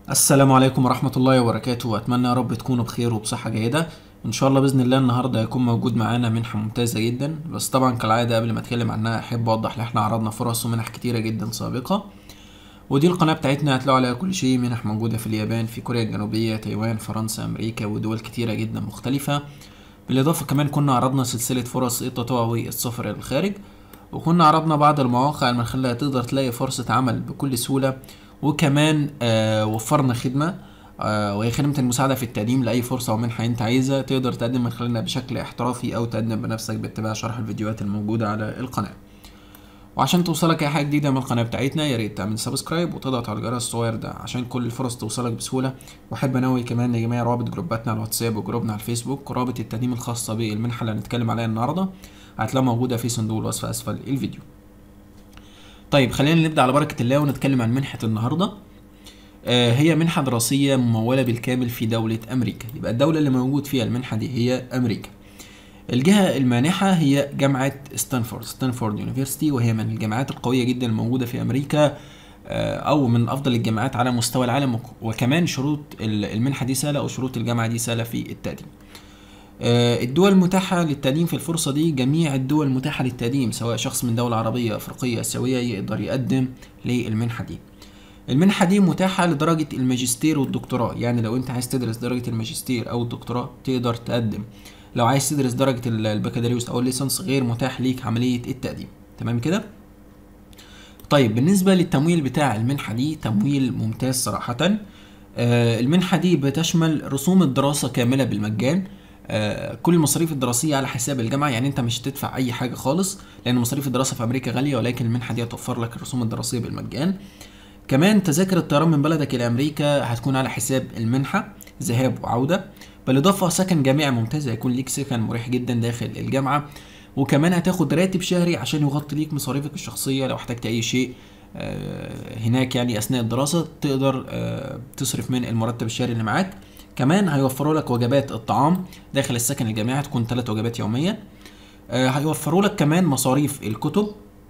السلام عليكم ورحمة الله وبركاته وأتمنى يا رب تكونوا بخير وبصحة جيدة إن شاء الله بإذن الله النهاردة هيكون موجود معانا منحة ممتازة جدا بس طبعا كالعادة قبل ما أتكلم عنها أحب أوضح إن إحنا عرضنا فرص ومنح كتيرة جدا سابقة ودي القناة بتاعتنا هتلاقوا عليها كل شيء منح موجودة في اليابان في كوريا الجنوبية تايوان فرنسا أمريكا ودول كتيرة جدا مختلفة بالإضافة كمان كنا عرضنا سلسلة فرص التطوعي السفر إلى الخارج وكنا عرضنا بعض المواقع اللي من خلالها تقدر تلاقي فرصة عمل بكل سهولة وكمان آه وفرنا خدمة آه وهي خدمة المساعدة في التقديم لأي فرصة أو منحة أنت عايزها تقدر تقدم من خلالنا بشكل احترافي أو تقدم بنفسك باتباع شرح الفيديوهات الموجودة على القناة وعشان توصلك أي حاجة جديدة من القناة بتاعتنا يا ريت تعمل سبسكرايب وتضغط على الجرس الصغير ده عشان كل الفرص توصلك بسهولة وأحب أنوي كمان يا جماعة روابط جروباتنا على الواتساب وجروبنا على الفيسبوك ورابط التقديم الخاصة بالمنحة اللي هنتكلم عليها النهاردة هتلاقيها موجودة في صندوق الوصف أسفل الفيديو طيب خلينا نبدأ على بركة الله ونتكلم عن منحة النهاردة آه، هي منحة دراسية ممولة بالكامل في دولة أمريكا يبقى الدولة اللي موجود فيها المنحة دي هي أمريكا الجهة المانحة هي جامعة ستانفورد ستانفورد يونيفرسيتي وهي من الجامعات القوية جدا الموجودة في أمريكا آه، أو من أفضل الجامعات على مستوى العالم وك- وكمان شروط ال- المنحة دي سهلة أو شروط الجامعة دي سهلة في التقديم آه، الدول المتاحة للتقديم في الفرصة دي جميع الدول المتاحة للتقديم سواء شخص من دولة عربية أفريقية آسيوية يقدر يقدم للمنحة دي المنحة دي متاحة لدرجة الماجستير والدكتوراه يعني لو انت عايز تدرس درجة الماجستير او الدكتوراه تقدر تقدم لو عايز تدرس درجة ال- البكالوريوس او الليسانس غير متاح ليك عملية التقديم تمام كده طيب بالنسبة للتمويل بتاع المنحة دي تمويل ممتاز صراحة آه، المنحة دي بتشمل رسوم الدراسة كاملة بالمجان آه، كل المصاريف الدراسية على حساب الجامعة يعني انت مش هتدفع اي حاجة خالص لان مصاريف الدراسة في امريكا غالية ولكن المنحة دي هتوفر لك الرسوم الدراسية بالمجان كمان تذاكر الطيران من بلدك الى امريكا هتكون على حساب المنحه ذهاب وعوده بالاضافه سكن جامعي ممتاز هيكون ليك سكن مريح جدا داخل الجامعه وكمان هتاخد راتب شهري عشان يغطي ليك مصاريفك الشخصيه لو احتجت اي شيء آه، هناك يعني اثناء الدراسه تقدر آه، تصرف من المرتب الشهري اللي معاك كمان هيوفروا لك وجبات الطعام داخل السكن الجامعي هتكون ثلاث وجبات يوميا آه، هيوفروا لك كمان مصاريف الكتب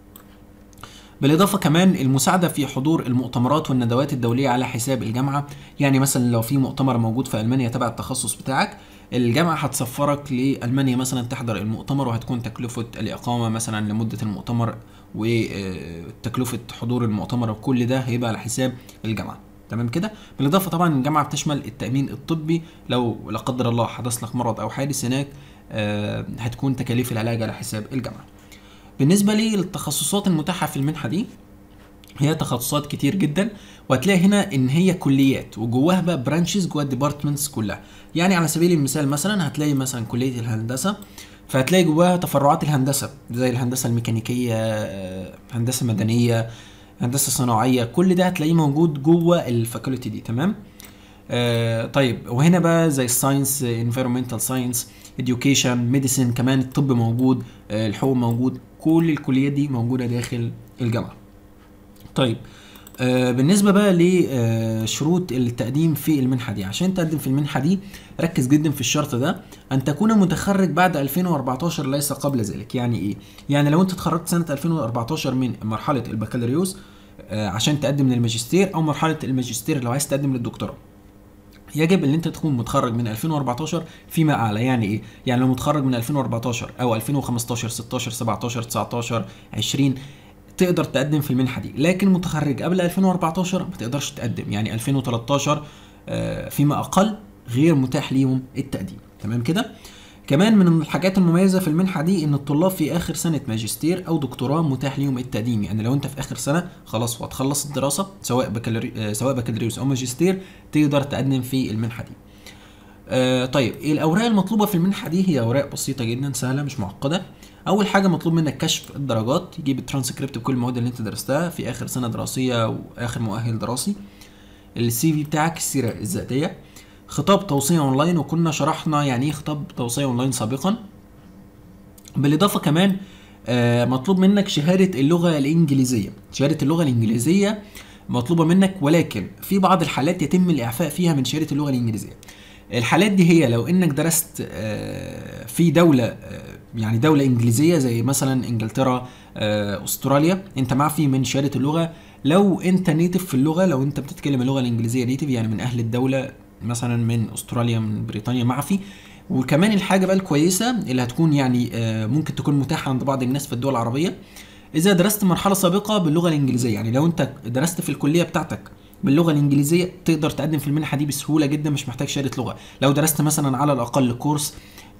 بالإضافة كمان المساعدة في حضور المؤتمرات والندوات الدولية على حساب الجامعة يعني مثلا لو في مؤتمر موجود في ألمانيا تبع التخصص بتاعك الجامعة هتسفرك لألمانيا مثلا تحضر المؤتمر وهتكون تكلفة الإقامة مثلا لمدة المؤتمر وتكلفة حضور المؤتمر وكل ده هيبقى على حساب الجامعة تمام كده بالاضافه طبعا الجامعه بتشمل التامين الطبي لو لا قدر الله حدث لك مرض او حادث هناك آه، هتكون تكاليف العلاج على حساب الجامعه بالنسبه للتخصصات المتاحه في المنحه دي هي تخصصات كتير جدا وهتلاقي هنا ان هي كليات وجواها بقى برانشز جوه الديبارتمنتس كلها يعني على سبيل المثال مثلا هتلاقي مثلا كليه الهندسه فهتلاقي جواها تفرعات الهندسه زي الهندسه الميكانيكيه آه، هندسه مدنيه هندسه صناعيه كل ده هتلاقيه موجود جوه الفاكولتي دي تمام آه طيب وهنا بقى زي الساينس انفيرمنتال ساينس education ميديسن كمان الطب موجود آه الحقوق موجود كل الكليات دي موجوده داخل الجامعه طيب آه بالنسبة بقى لشروط التقديم في المنحة دي عشان تقدم في المنحة دي ركز جدا في الشرط ده أن تكون متخرج بعد 2014 ليس قبل ذلك يعني إيه؟ يعني لو أنت اتخرجت سنة 2014 من مرحلة البكالوريوس آه عشان تقدم للماجستير أو مرحلة الماجستير لو عايز تقدم للدكتوراه يجب ان انت تكون متخرج من 2014 فيما اعلى يعني ايه يعني لو متخرج من 2014 او 2015 16 17 19 20 تقدر تقدم في المنحه دي لكن متخرج قبل 2014 ما تقدرش تقدم يعني 2013 آه، فيما اقل غير متاح ليهم التقديم تمام كده كمان من الحاجات المميزه في المنحه دي ان الطلاب في اخر سنه ماجستير او دكتوراه متاح ليهم التقديم يعني لو انت في اخر سنه خلاص وهتخلص الدراسه سواء بكالوري آه، سواء بكالوريوس او ماجستير تقدر تقدم في المنحه دي آه طيب إيه الاوراق المطلوبه في المنحه دي هي اوراق بسيطه جدا سهله مش معقده اول حاجه مطلوب منك كشف الدرجات تجيب الترانسكريبت بكل المواد اللي انت درستها في اخر سنه دراسيه واخر مؤهل دراسي السي في بتاعك السيره الذاتيه خطاب توصيه اونلاين وكنا شرحنا يعني ايه خطاب توصيه اونلاين سابقا بالاضافه كمان آه، مطلوب منك شهاده اللغه الانجليزيه شهاده اللغه الانجليزيه مطلوبه منك ولكن في بعض الحالات يتم الاعفاء فيها من شهاده اللغه الانجليزيه الحالات دي هي لو انك درست آه، في دوله آه، يعني دوله انجليزيه زي مثلا انجلترا آه، استراليا انت معفي من شهاده اللغه لو انت نيتف في اللغه لو انت بتتكلم اللغه الانجليزيه نيتف يعني من اهل الدوله مثلا من استراليا من بريطانيا معفي وكمان الحاجه بقى الكويسه اللي هتكون يعني آه، ممكن تكون متاحه عند بعض الناس في الدول العربيه اذا درست مرحله سابقه باللغه الانجليزيه يعني لو انت درست في الكليه بتاعتك باللغه الانجليزيه تقدر تقدم في المنحه دي بسهوله جدا مش محتاج شهاده لغه لو درست مثلا على الاقل كورس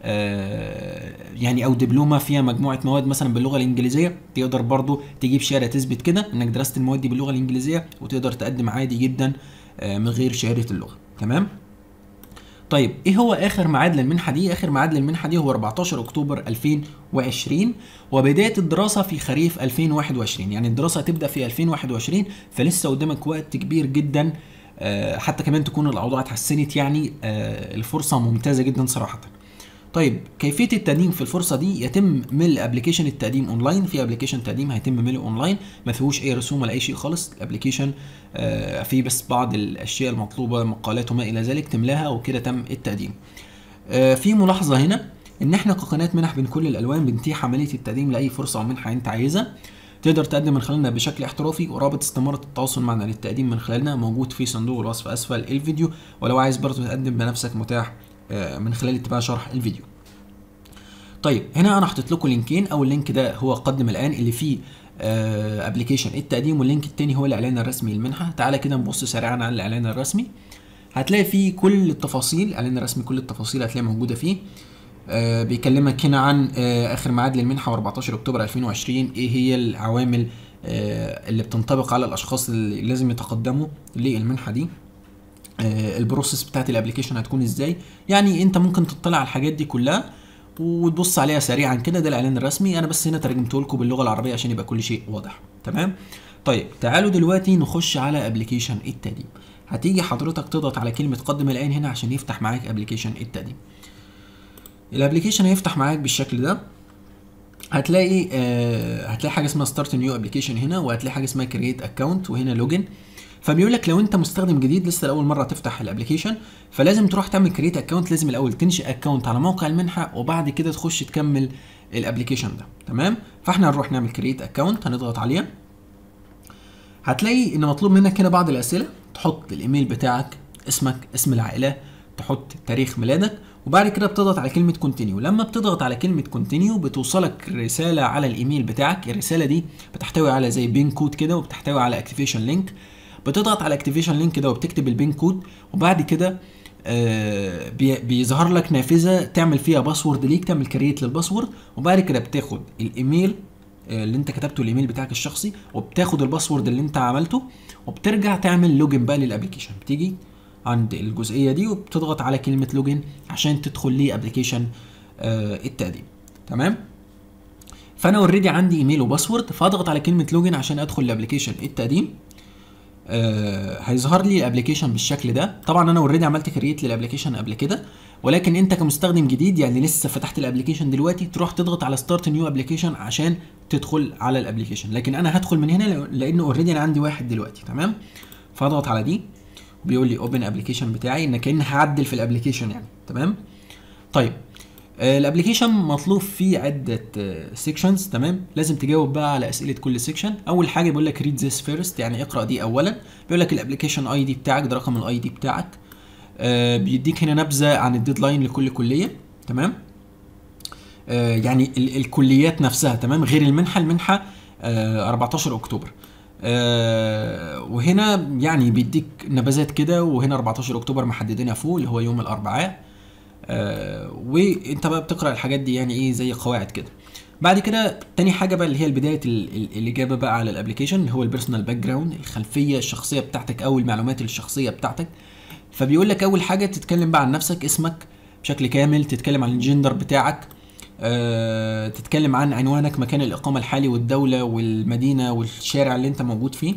آه، يعني او دبلومه فيها مجموعه مواد مثلا باللغه الانجليزيه تقدر برضو تجيب شهاده تثبت كده انك درست المواد دي باللغه الانجليزيه وتقدر تقدم عادي جدا آه، من غير شهاده اللغه تمام طيب ايه هو اخر ميعاد للمنحه دي اخر ميعاد للمنحه دي هو 14 اكتوبر 2020 وبدايه الدراسه في خريف 2021 يعني الدراسه هتبدا في 2021 فلسه قدامك وقت كبير جدا آه، حتى كمان تكون الاوضاع اتحسنت يعني آه، الفرصه ممتازه جدا صراحه طيب كيفيه التقديم في الفرصه دي يتم ملء ابلكيشن التقديم اونلاين في ابلكيشن تقديم هيتم ملء اونلاين ما فيهوش اي رسوم ولا اي شيء خالص الابلكيشن آه، فيه بس بعض الاشياء المطلوبه مقالات وما الى ذلك تملاها وكده تم التقديم آه، في ملاحظه هنا ان احنا كقناه منح من كل الالوان بنتيح عمليه التقديم لاي فرصه او منحه انت عايزها تقدر تقدم من خلالنا بشكل احترافي ورابط استمارة التواصل معنا للتقديم من خلالنا موجود في صندوق الوصف اسفل الفيديو ولو عايز برضه تقدم بنفسك متاح آه، من خلال اتباع شرح الفيديو طيب هنا انا حطيت لكم لينكين اول لينك ده هو قدم الان اللي فيه ابلكيشن التقديم واللينك التاني هو الاعلان الرسمي للمنحه تعالى كده نبص سريعا على الاعلان الرسمي هتلاقي فيه كل التفاصيل الاعلان الرسمي كل التفاصيل هتلاقيها موجوده فيه آه بيكلمك هنا عن آه اخر ميعاد للمنحه 14 اكتوبر 2020 ايه هي العوامل آه اللي بتنطبق على الاشخاص اللي لازم يتقدموا للمنحه دي آه البروسيس بتاعت الابلكيشن هتكون ازاي يعني انت ممكن تطلع على الحاجات دي كلها وتبص عليها سريعا كده ده الاعلان الرسمي انا بس هنا ترجمته لكم باللغه العربيه عشان يبقى كل شيء واضح تمام طيب تعالوا دلوقتي نخش على ابلكيشن التقديم هتيجي حضرتك تضغط على كلمه قدم الان هنا عشان يفتح معاك ابلكيشن التقديم الابلكيشن هيفتح معاك بالشكل ده هتلاقي آه هتلاقي حاجه اسمها ستارت نيو ابلكيشن هنا وهتلاقي حاجه اسمها كرييت اكونت وهنا لوجن فبيقول لك لو انت مستخدم جديد لسه لاول مره تفتح الابلكيشن فلازم تروح تعمل كريت اكونت لازم الاول تنشئ اكونت على موقع المنحه وبعد كده تخش تكمل الابلكيشن ده تمام فاحنا هنروح نعمل كريت اكونت هنضغط عليها هتلاقي ان مطلوب منك هنا بعض الاسئله تحط الايميل بتاعك اسمك اسم العائله تحط تاريخ ميلادك وبعد كده بتضغط على كلمه كونتينيو لما بتضغط على كلمه كونتينيو بتوصلك رساله على الايميل بتاعك الرساله دي بتحتوي على زي بين كود كده وبتحتوي على اكتيفيشن لينك بتضغط على اكتيفيشن لينك ده وبتكتب البين كود وبعد كده آه بيظهر لك نافذه تعمل فيها باسورد ليك تعمل كريت للباسورد وبعد كده بتاخد الايميل آه اللي انت كتبته الايميل بتاعك الشخصي وبتاخد الباسورد اللي انت عملته وبترجع تعمل لوجن بقى للابلكيشن بتيجي عند الجزئيه دي وبتضغط على كلمه لوجن عشان تدخل لي ابلكيشن آه التقديم تمام فانا اوريدي عندي ايميل وباسورد فاضغط على كلمه لوجن عشان ادخل لابلكيشن التقديم آه هيظهر لي الابلكيشن بالشكل ده طبعا انا اوريدي عملت كريت للابلكيشن قبل كده ولكن انت كمستخدم جديد يعني لسه فتحت الابلكيشن دلوقتي تروح تضغط على ستارت نيو ابلكيشن عشان تدخل على الابلكيشن لكن انا هدخل من هنا لان اوريدي انا عندي واحد دلوقتي تمام فاضغط على دي بيقول لي اوبن ابلكيشن بتاعي ان كان هعدل في الابلكيشن يعني تمام طيب الابلكيشن مطلوب فيه عده سيكشنز تمام لازم تجاوب بقى على اسئله كل سيكشن اول حاجه بيقول لك ريد ذيس فيرست يعني اقرا دي اولا بيقول لك الابلكيشن اي دي بتاعك ده رقم الاي دي بتاعك آه بيديك هنا نبذه عن الديدلاين لكل كليه تمام آه يعني ال الكليات نفسها تمام غير المنحه المنحه آه 14 اكتوبر آه وهنا يعني بيديك نبذات كده وهنا 14 اكتوبر محددينها فوق اللي هو يوم الاربعاء آه وانت بقى بتقرا الحاجات دي يعني ايه زي قواعد كده بعد كده تاني حاجه بقى اللي هي بدايه الاجابه بقى على الابلكيشن اللي هو البيرسونال باك جراوند الخلفيه الشخصيه بتاعتك او المعلومات الشخصيه بتاعتك فبيقول لك اول حاجه تتكلم بقى عن نفسك اسمك بشكل كامل تتكلم عن الجندر بتاعك أه تتكلم عن عنوانك مكان الاقامه الحالي والدوله والمدينه والشارع اللي انت موجود فيه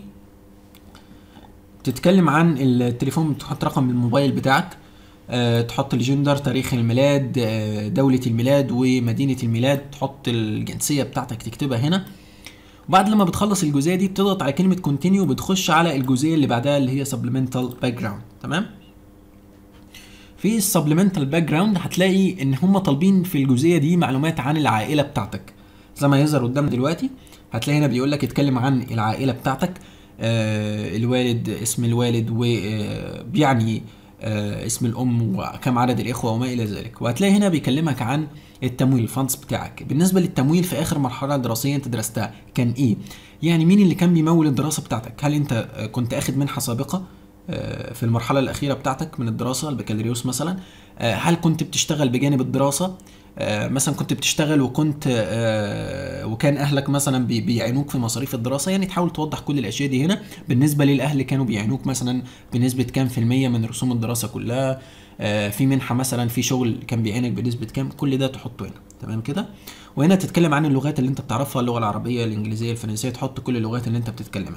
تتكلم عن التليفون تحط رقم الموبايل بتاعك أه تحط الجندر تاريخ الميلاد أه دولة الميلاد ومدينة الميلاد تحط الجنسية بتاعتك تكتبها هنا وبعد لما بتخلص الجزئية دي بتضغط على كلمة كونتينيو بتخش على الجزئية اللي بعدها اللي هي سبلمنتال باك جراوند تمام في السبلمنتال باك جراوند هتلاقي ان هم طالبين في الجزئية دي معلومات عن العائلة بتاعتك زي ما يظهر قدام دلوقتي هتلاقي هنا بيقول لك اتكلم عن العائلة بتاعتك آه الوالد اسم الوالد وبيعني آه اسم الام وكم عدد الاخوه وما الى ذلك وهتلاقي هنا بيكلمك عن التمويل الفانس بتاعك بالنسبه للتمويل في اخر مرحله دراسيه انت درستها كان ايه يعني مين اللي كان بيمول الدراسه بتاعتك هل انت كنت اخد منحه سابقه آه، في المرحله الاخيره بتاعتك من الدراسه البكالوريوس مثلا آه، هل كنت بتشتغل بجانب الدراسه آه، مثلا كنت بتشتغل وكنت وكان اهلك مثلا بيعينوك في مصاريف الدراسه يعني تحاول توضح كل الاشياء دي هنا بالنسبه للاهل كانوا بيعينوك مثلا بنسبه كام في الميه من رسوم الدراسه كلها في منحه مثلا في شغل كان بيعينك بنسبه كام كل ده تحطه هنا تمام كده وهنا تتكلم عن اللغات اللي انت بتعرفها اللغه العربيه الانجليزيه الفرنسيه تحط كل اللغات اللي انت بتتكلمها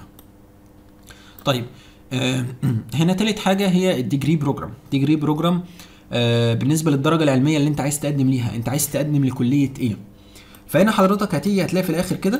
طيب آه هنا تالت حاجه هي الديجري بروجرام ديجري بروجرام آه بالنسبه للدرجه العلميه اللي انت عايز تقدم ليها انت عايز تقدم لكليه ايه فهنا حضرتك هتيجي هتلاقي في الاخر كده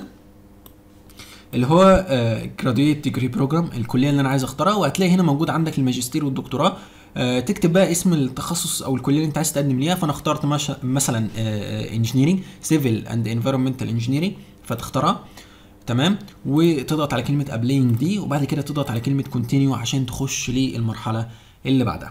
اللي هو جراديويت ديجري بروجرام الكليه اللي انا عايز اختارها وهتلاقي هنا موجود عندك الماجستير والدكتوراه آه تكتب بقى اسم التخصص او الكليه اللي انت عايز تقدم ليها فانا اخترت مثلا انجينيرنج سيفل اند انفيرمنتال انجينيرنج فتختارها تمام وتضغط على كلمه ابلاينج دي وبعد كده تضغط على كلمه كونتينيو عشان تخش للمرحله اللي بعدها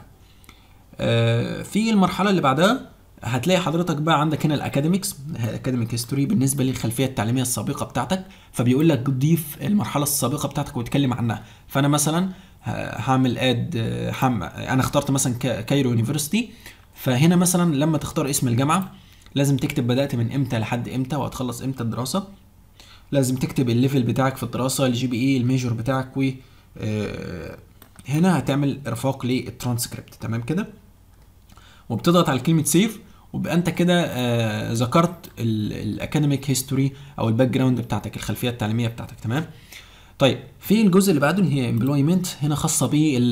آه في المرحله اللي بعدها هتلاقي حضرتك بقى عندك هنا الاكاديميكس الاكاديميك هيستوري بالنسبه للخلفيه التعليميه السابقه بتاعتك فبيقول لك ضيف المرحله السابقه بتاعتك وتكلم عنها فانا مثلا هعمل اد حم... انا اخترت مثلا كايرو يونيفرستي فهنا مثلا لما تختار اسم الجامعه لازم تكتب بدات من امتى لحد امتى وهتخلص امتى الدراسه لازم تكتب الليفل بتاعك في الدراسه الجي بي اي الميجور بتاعك و آه، هنا هتعمل ارفاق للترانسكريبت تمام كده وبتضغط على كلمه سيف وبقى انت كده آه ذكرت الاكاديميك هيستوري او الباك جراوند بتاعتك الخلفيه التعليميه بتاعتك تمام طيب في الجزء اللي بعده اللي هي امبلويمنت هنا خاصه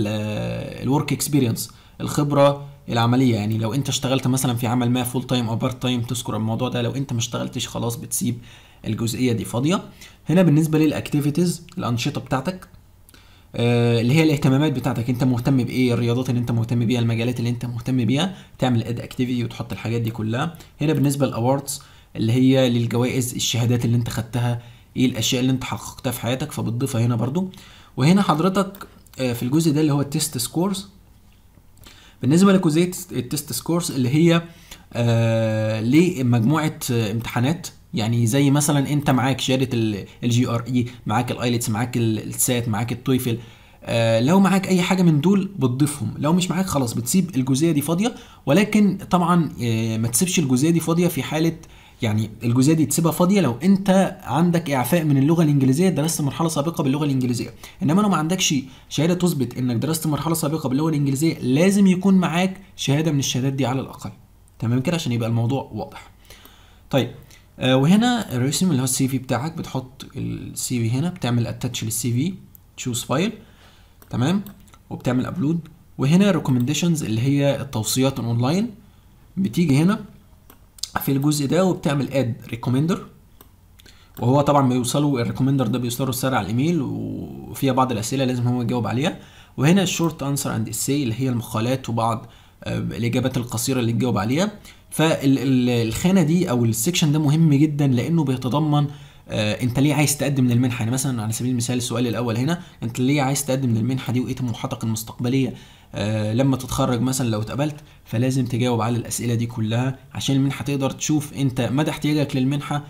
بالورك اكسبيرينس الخبره العمليه يعني لو انت اشتغلت مثلا في عمل ما فول تايم او بارت تايم تذكر الموضوع ده لو انت ما اشتغلتش خلاص بتسيب الجزئيه دي فاضيه هنا بالنسبه للاكتيفيتيز الانشطه بتاعتك آه اللي هي الاهتمامات بتاعتك انت مهتم بايه الرياضات اللي انت مهتم بيها المجالات اللي انت مهتم بيها تعمل اد اكتيفيتي وتحط الحاجات دي كلها هنا بالنسبه للاواردز اللي هي للجوائز الشهادات اللي انت خدتها ايه الاشياء اللي انت حققتها في حياتك فبتضيفها هنا برضو وهنا حضرتك آه في الجزء ده اللي هو التست سكورز بالنسبه لجزئيه التست سكورز اللي هي آه لمجموعه امتحانات يعني زي مثلا انت معاك شهاده الجي ار اي معاك الايلتس معاك السات معاك التويفل آه لو معاك اي حاجه من دول بتضيفهم لو مش معاك خلاص بتسيب الجزئيه دي فاضيه ولكن طبعا آه ما تسيبش الجزئيه دي فاضيه في حاله يعني الجزئيه دي تسيبها فاضيه لو انت عندك اعفاء من اللغه الانجليزيه درست مرحله سابقه باللغه الانجليزيه انما لو ما عندكش شهاده تثبت انك درست مرحله سابقه باللغه الانجليزيه لازم يكون معاك شهاده من الشهادات دي على الاقل تمام كده عشان يبقى الموضوع واضح طيب آه وهنا الرسم اللي هو السي في بتاعك بتحط السي في هنا بتعمل اتاتش للسي في تشوز فايل تمام وبتعمل ابلود وهنا ريكومنديشنز اللي هي التوصيات اونلاين بتيجي هنا في الجزء ده وبتعمل اد ريكومندر وهو طبعا بيوصله الريكومندر ده بيوصله رساله على الايميل وفيها بعض الاسئله لازم هو يجاوب عليها وهنا الشورت انسر اند اسي اللي هي المقالات وبعض آه، الاجابات القصيره اللي تجاوب عليها فالخانه دي او السكشن ده مهم جدا لانه بيتضمن آه انت ليه عايز تقدم للمنحه يعني مثلا على سبيل المثال السؤال الاول هنا انت ليه عايز تقدم للمنحه دي وايه طموحاتك المستقبليه آه لما تتخرج مثلا لو اتقبلت فلازم تجاوب على الاسئله دي كلها عشان المنحه تقدر تشوف انت مدى احتياجك للمنحه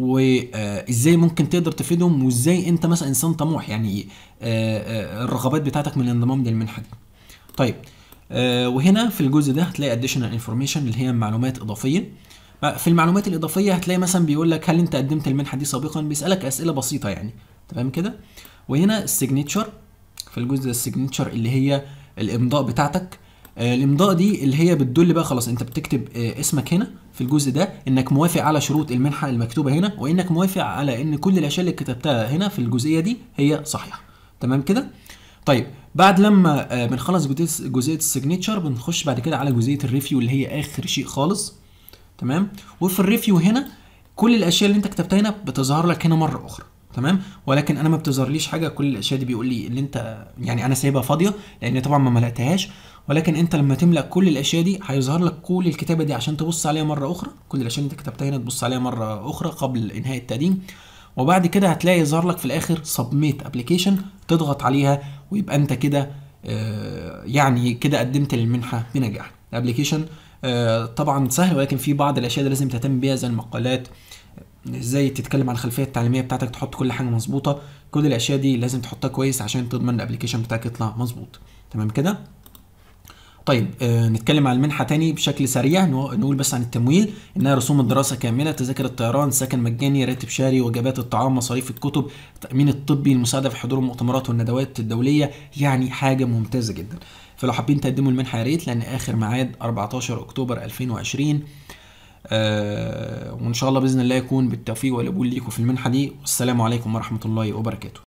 وازاي ممكن تقدر تفيدهم وازاي انت مثلا انسان طموح يعني آه، آه، الرغبات بتاعتك من الانضمام للمنحه دي طيب آه، وهنا في الجزء ده هتلاقي additional information اللي هي معلومات اضافيه في المعلومات الاضافيه هتلاقي مثلا بيقول لك هل انت قدمت المنحه دي سابقا بيسالك اسئله بسيطه يعني تمام كده وهنا السيجنتشر في الجزء ده السيجنتشر اللي هي الامضاء بتاعتك آه الامضاء دي اللي هي بتدل بقى خلاص انت بتكتب آه اسمك هنا في الجزء ده انك موافق على شروط المنحه المكتوبه هنا وانك موافق على ان كل الاشياء اللي كتبتها هنا في الجزئيه دي هي صحيحه تمام كده طيب بعد لما آه، بنخلص جزئيه السيجنتشر بنخش بعد كده على جزئيه الريفيو اللي هي اخر شيء خالص تمام وفي الريفيو هنا كل الاشياء اللي انت كتبتها هنا بتظهر لك هنا مره اخرى تمام ولكن انا ما بتظهرليش حاجه كل الاشياء دي بيقول لي اللي انت يعني انا سايبها فاضيه لان طبعا ما ملأتهاش ولكن انت لما تملا كل الاشياء دي هيظهر لك كل الكتابه دي عشان تبص عليها مره اخرى كل الاشياء اللي انت كتبتها هنا تبص عليها مره اخرى قبل انهاء التقديم وبعد كده هتلاقي يظهر لك في الاخر سبميت ابلكيشن تضغط عليها ويبقى انت كده آه، يعني كده قدمت للمنحه بنجاح الابلكيشن آه، طبعا سهل ولكن في بعض الاشياء اللي لازم تهتم بيها زي المقالات ازاي تتكلم عن الخلفيه التعليميه بتاعتك تحط كل حاجه مظبوطه كل الاشياء دي لازم تحطها كويس عشان تضمن الابلكيشن بتاعك يطلع مظبوط تمام كده طيب آه نتكلم عن المنحة تاني بشكل سريع نو- نقول بس عن التمويل إنها رسوم الدراسة كاملة تذاكر الطيران سكن مجاني راتب شهري وجبات الطعام مصاريف الكتب التأمين الطبي المساعدة في حضور المؤتمرات والندوات الدولية يعني حاجة ممتازة جدا فلو حابين تقدموا المنحة يا ريت لأن آخر ميعاد 14 أكتوبر 2020 آه وإن شاء الله بإذن الله يكون بالتوفيق والقبول ليكم في المنحة دي والسلام عليكم ورحمة الله وبركاته